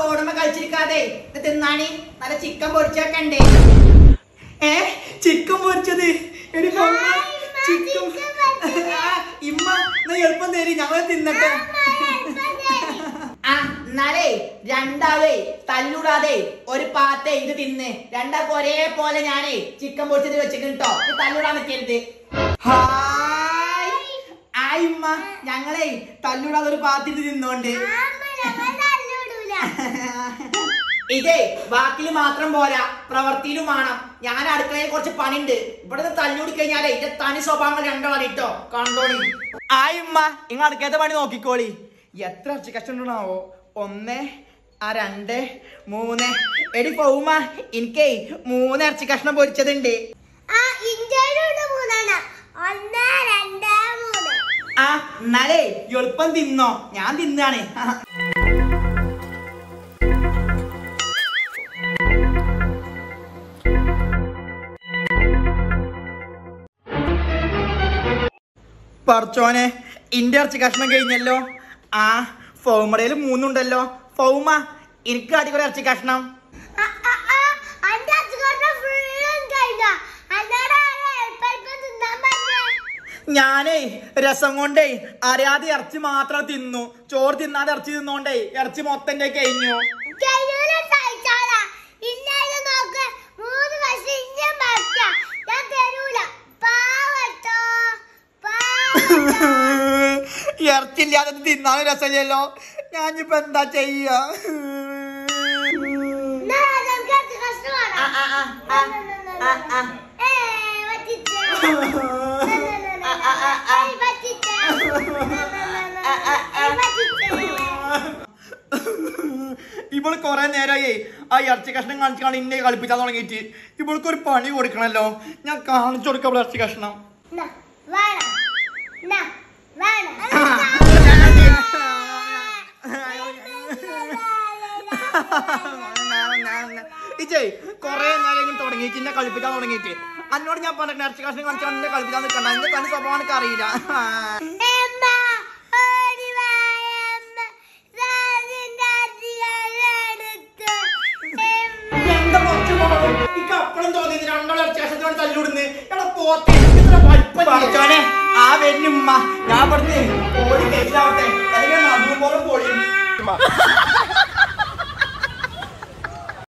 ഫോണുമ്മ കളിച്ചിരിക്കാതെ ഇത് തിന്നാണി നല്ല ചിക്കൻ പൊരിച്ചൊക്കെ ഏ ചിക്കൻ പൊരിച്ചത് എടി പൊമ്മ ചിക്കൻ ഇമ്മ എന്നാ എളുപ്പം തരി ഞങ്ങൾ തിന്നട്ടെ ആ എന്നാലേ രണ്ടാളേ തല്ലൂടാതെ ഒരു പാത്തേ ഇത് തിന്ന് രണ്ടാൾക്ക് ഒരേപോലെ ഞാനേ ചിക്കൻ പൊരിച്ചത് വെച്ചിട്ട് കേട്ടോ ഇത് തല്ലൂടാൻ നിൽക്കരുത് ഹായ് ആയി ഉമ്മ ഞങ്ങളെ തല്ലൂടാതെ ഒരു പാത്തിട്ട് തിന്നോണ്ട് ഇതേ വാക്കിൽ മാത്രം പോരാ പ്രവർത്തിയിലും വേണം ഞാൻ അടുക്കളയിൽ കുറച്ച് പണിയുണ്ട് ഇവിടെ തല്ലൂടി കഴിഞ്ഞാലേ എന്റെ തനി സ്വഭാവങ്ങൾ രണ്ടാളാണ് കേട്ടോ കണ്ടോളി ആയി ഉമ്മ നിങ്ങൾ അടുക്കളത്തെ പണി നോക്കിക്കോളി എത്ര ഇറച്ചി കഷ്ണുണ്ടാവോ ഒന്ന് ആ രണ്ട് മൂന്ന് എടി പോവുമ്മ എനിക്കേ മൂന്ന് ഇറച്ചി കഷ്ണം പൊരിച്ചതുണ്ട് ആ ഇന്ത്യയിലുണ്ട് മൂന്നെണ്ണം ഒന്ന് രണ്ട് മൂന്ന് ആ എന്നാലേ എളുപ്പം തിന്നോ ഞാൻ തിന്നാണ് പറച്ചോനെ ഇന്റെ ഇറച്ചി കഷ്ണം കഴിഞ്ഞല്ലോ ആ ഫൗമടയിൽ മൂന്നുണ്ടല്ലോ ഫൗമ എനിക്ക് അടിപൊളി ഇറച്ചി കഷ്ണം ആ, ആ, ആ, അന്റെ അച്ചുകാരനെ ഫുള്ളും കഴിഞ്ഞോ അന്നോട് ആരാ എളുപ്പം തിന്നാൻ പറഞ്ഞേ ഞാനേ രസം കൊണ്ടേ അറിയാതെ ഇറച്ചി മാത്രം തിന്നു ചോറ് തിന്നാതെ ഇറച്ചി തിന്നോണ്ടേ ഇറച്ചി മൊത്തം എൻ്റെ കഴിഞ്ഞു കഴിയൂല സഹിച്ചാലാ ഇന്നാലും നോക്ക് മൂന്ന് വർഷം ഇഞ്ഞും ബാക്കിയാ ഞാൻ തരൂല പാവട്ടോ പാവട്ടോ ഇറച്ചി ഇല്ലാതെ തിന്നാനും രസമില്ലല്ലോ ഞാനിപ്പോ എന്താ ചെയ്യാ എന്നാ നമുക്ക് അച്ചു കഷ്ണം വേണം. ആ, ആ, ആ, ആ, ആ, ആ. ഏ, പറ്റിച്ചേ. ആ, ആ, ആ, ആ. ഏയ്, പറ്റിച്ചേ. ആ, ആ, ആ. ഏയ്, പറ്റിച്ചേ. ഇപ്പോൾ കുറെ നേരമായി ആ ഇറച്ചി കഷ്ണം കാണിച്ചാണ് ഇന്നെ കളിപ്പിക്കാൻ തുടങ്ങിയിട്ട് ഇവൾക്ക് ഒരു പണി കൊടുക്കണല്ലോ ഞാൻ കാണിച്ചു കൊടുക്കാം ഇറച്ചി കഷ്ണം എന്നാ, വേണം. എന്നാ, വേണം. ഇജയ് കൊറേ നേരം ഇങ്ങനെ തുടങ്ങിയിട്ട് എന്നെ കളിപ്പിക്കാൻ തുടങ്ങിയിട്ട് അന്നോട് ഞാൻ പറഞ്ഞ ഇറച്ചി കഷ്ണം കാണിച്ചാൽ എന്നെ കളിപ്പിക്കാൻ നിൽക്കണ്ട എന്റെ തന്നെ സ്വഭാവം എനിക്ക് അറിയില്ല എമ്മ, ഓടി വാ, എമ്മ. രാജിന്റെ അധികാരെടുത്ത്. എമ്മ. എന്താ കുറച്ച് പോകണം എനിക്ക് അപ്പഴും തോന്നിയത് രണ്ടാളും ഇറച്ചി കഷ്ണത്തിനോട് തല്ലുവിടുന്ന് എടാ പോത്തെ ഇത്ര പഠിച്ചോനെ ആ വരുന്നുമ്മ ഞാൻ പറഞ്ഞ് ഓടി കയ്യിലാവട്ടെ അല്ലെങ്കിൽ നടുവും പോലെ പൊളിയും